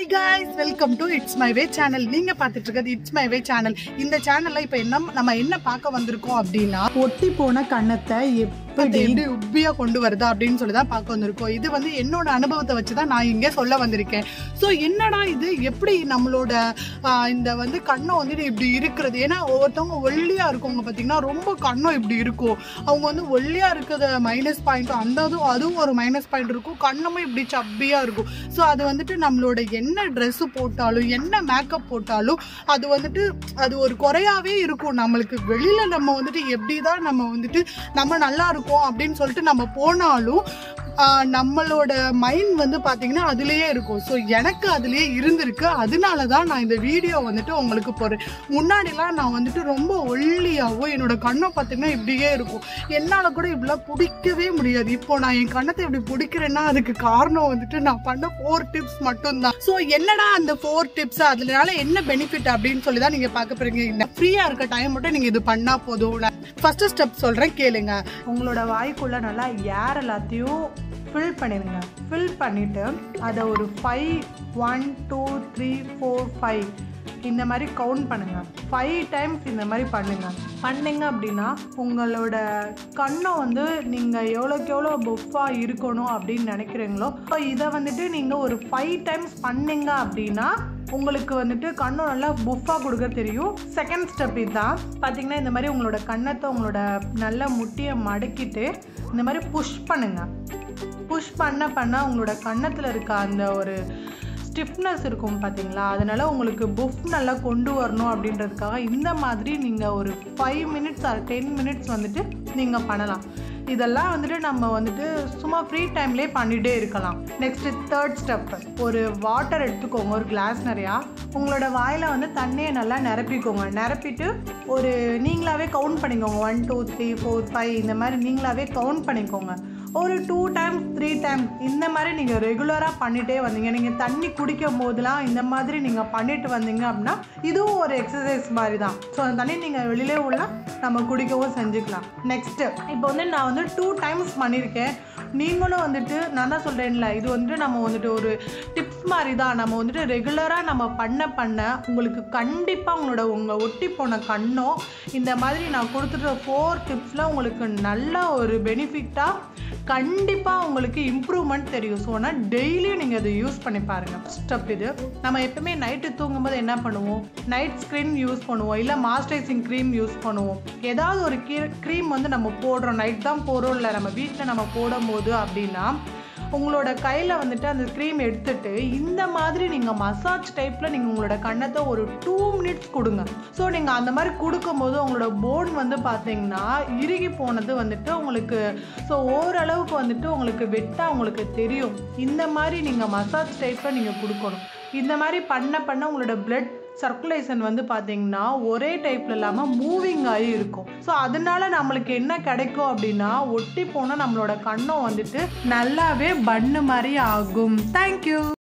hi guys welcome to it's my way channel நீங்க பார்த்துட்டு இருக்கிறது இட்ஸ் மை வே சேனல் இந்த சேனல்ல இப்போ என்ன நம்ம என்ன பார்க்க வந்திருக்கோம் அப்படின்னா ஒட்டி போன கன்னத்தை அது எப்படி எப்படி உப்பியா கொண்டு வருதா அப்படின்னு சொல்லி தான் பார்க்க வந்திருக்கோம் இது வந்து என்னோட அனுபவத்தை வச்சு தான் நான் இங்கே சொல்ல வந்திருக்கேன் ஸோ என்னடா இது எப்படி நம்மளோட ஆஹ், இந்த வந்து கண்ணம் வந்துட்டு இப்படி இருக்கிறது ஏன்னா ஒவ்வொருத்தவங்க ஒல்லியா இருக்கவங்க பார்த்தீங்கன்னா ரொம்ப கண்ணம் இப்படி இருக்கும் அவங்க வந்து ஒல்லியா இருக்கிறத மைனஸ் பாயிண்ட் அந்த அதுவும் அதுவும் ஒரு மைனஸ் பாயிண்ட் இருக்கும் கண்ணமும் இப்படி சப்பியா இருக்கும் ஸோ அது வந்துட்டு நம்மளோட என்ன ட்ரெஸ் போட்டாலும் என்ன மேக்கப் போட்டாலும் அது வந்துட்டு அது ஒரு குறையாவே இருக்கும் நம்மளுக்கு வெளியில நம்ம வந்துட்டு எப்படி தான் நம்ம வந்துட்டு நம்ம நல்லா இருக்கோம் அப்படின்னு சொல்லிட்டு நம்ம போனாலும் ஆஹ், நம்மளோட மைண்ட் வந்து பார்த்தீங்கன்னா அதுலேயே இருக்கும் ஸோ எனக்கு அதுலேயே இருந்திருக்கு அதனால தான் நான் இந்த வீடியோ வந்துட்டு உங்களுக்கு போடுறேன் முன்னாடிலாம் நான் வந்துட்டு ரொம்ப ஒல்லியாகவும் என்னோட கண்ணம் பார்த்தீங்கன்னா இப்படியே இருக்கும் என்னால் கூட இப்படிலாம் பிடிக்கவே முடியாது இப்போ நான் என் கண்ணத்தை இப்படி பிடிக்கிறேன்னா அதுக்கு காரணம் வந்துட்டு நான் பண்ண ஃபோர் டிப்ஸ் மட்டும்தான் ஸோ என்னடா அந்த ஃபோர் டிப்ஸ் அதனால என்ன பெனிஃபிட் அப்படின்னு சொல்லி தான் நீங்கள் பார்க்க போறீங்க இந்த ஃப்ரீயாக இருக்க டைம் மட்டும் நீங்கள் இது பண்ணால் போதும் ஃபர்ஸ்ட் ஸ்டெப் சொல்கிறேன் கேளுங்க உங்களோட வாய்க்குள்ள நல்லா ஏர் எல்லாத்தையும் ஃபில் பண்ணிடுங்க ஃபில் பண்ணிட்டு அதை ஒரு five one two three four five இந்த மாதிரி கவுண்ட் பண்ணுங்க ஃபைவ் டைம்ஸ் இந்த மாதிரி பண்ணுங்க பண்ணீங்க அப்படின்னா உங்களோட கண்ணை வந்து நீங்கள் எவ்வளோக்கு எவ்வளோ புஃபாக இருக்கணும் அப்படின்னு நினைக்கிறீங்களோ ஸோ இதை வந்துட்டு நீங்கள் ஒரு ஃபைவ் டைம்ஸ் பண்ணீங்க அப்படின்னா உங்களுக்கு வந்துட்டு கண்ணும் நல்லா புஃபாக கொடுக்க தெரியும் செகண்ட் ஸ்டெப் இதுதான் பார்த்தீங்கன்னா இந்த மாதிரி உங்களோட கன்னத்தை உங்களோட நல்ல முட்டியை மடக்கிட்டு இந்த மாதிரி புஷ் பண்ணுங்க புஷ் பண்ண பண்ண உங்களோட கன்னத்தில் இருக்க அந்த ஒரு ஸ்டிஃப்னஸ் இருக்கும் பார்த்தீங்களா அதனால உங்களுக்கு புஃப் நல்லா கொண்டு வரணும் அப்படின்றதுக்காக இந்த மாதிரி நீங்கள் ஒரு five minutes or ten minutes வந்துட்டு நீங்கள் பண்ணலாம் இதெல்லாம் வந்துட்டு நம்ம வந்துட்டு சும்மா ஃப்ரீ டைம்லேயே பண்ணிகிட்டே இருக்கலாம் நெக்ஸ்ட் தேர்ட் ஸ்டெப் ஒரு வாட்டர் எடுத்துக்கோங்க ஒரு கிளாஸ் நிறையா உங்களோட வாயில் வந்து தண்ணியை நல்லா நிரப்பிக்கோங்க நிரப்பிட்டு ஒரு நீங்களாவே கவுண்ட் பண்ணிக்கோங்க one two three four five இந்த மாதிரி நீங்களாவே கவுண்ட் பண்ணிக்கோங்க ஒரு டூ டைம்ஸ் த்ரீ டைம்ஸ் இந்த மாதிரி நீங்கள் ரெகுலராக பண்ணிகிட்டே வந்தீங்க நீங்கள் தண்ணி குடிக்கும் போதெல்லாம் இந்த மாதிரி நீங்கள் பண்ணிட்டு வந்தீங்க அப்படின்னா இதுவும் ஒரு எக்ஸசைஸ் மாதிரி தான் ஸோ அந்த தண்ணி நீங்கள் வெளியிலே உள்ள நம்ம குடிக்கவும் செஞ்சுக்கலாம் நெக்ஸ்ட்டு இப்போ வந்து நான் வந்து டூ டைம்ஸ் பண்ணியிருக்கேன் நீங்களும் வந்துட்டு நான் தான் சொல்கிறேன்ல இது வந்துட்டு நம்ம வந்துட்டு ஒரு டிப்ஸ் மாதிரி தான் நம்ம வந்துட்டு ரெகுலராக நம்ம பண்ண பண்ண உங்களுக்கு கண்டிப்பாக உங்களோட உங்கள் ஒட்டி போன கண்ணோ இந்த மாதிரி நான் கொடுத்துட்ட ஃபோர் டிப்ஸில் உங்களுக்கு நல்ல ஒரு பெனிஃபிட்டாக கண்டிப்பாக உங்களுக்கு இம்ப்ரூவ்மெண்ட் தெரியும் ஸோ ஆனால் டெய்லியும் நீங்கள் அதை யூஸ் பண்ணி பாருங்கள் ஸ்டெப் இது நம்ம எப்பவுமே நைட்டு தூங்கும்போது என்ன பண்ணுவோம் நைட் ஸ்க்ரீன் யூஸ் பண்ணுவோம் இல்லை மாய்ஸ்சரைசிங் க்ரீம் யூஸ் பண்ணுவோம் ஏதாவது ஒரு க்ரீம் வந்து நம்ம போடுறோம் நைட் தான் போடுறோம் இல்லை நம்ம வீட்டில் நம்ம போடும்போது அப்படின்னா உங்களோட கையில் வந்துட்டு அந்த க்ரீம் எடுத்துட்டு இந்த மாதிரி நீங்கள் மசாஜ் டைப்பில் நீங்கள் உங்களோட கன்னத்தை ஒரு டூ மினிட்ஸ் கொடுங்க ஸோ நீங்கள் அந்த மாதிரி கொடுக்கும்போது உங்களோட போன் வந்து பார்த்தீங்கன்னா இறுகி போனது வந்துட்டு உங்களுக்கு ஸோ ஓரளவுக்கு வந்துட்டு உங்களுக்கு வெட்டாக உங்களுக்கு தெரியும் இந்த மாதிரி நீங்கள் மசாஜ் டைப்பில் நீங்கள் கொடுக்கணும் இந்த மாதிரி பண்ண பண்ண உங்களோட பிளட் சர்க்குலேஷன் வந்து பார்த்தீங்கன்னா ஒரே டைப்ல இல்லாமல் மூவிங் ஆகி இருக்கும் ஸோ அதனால நம்மளுக்கு என்ன கிடைக்கும் அப்படின்னா ஒட்டி போனால் நம்மளோட கண்ணம் வந்துட்டு நல்லாவே பண்ணு மாதிரி ஆகும் தேங்க்யூ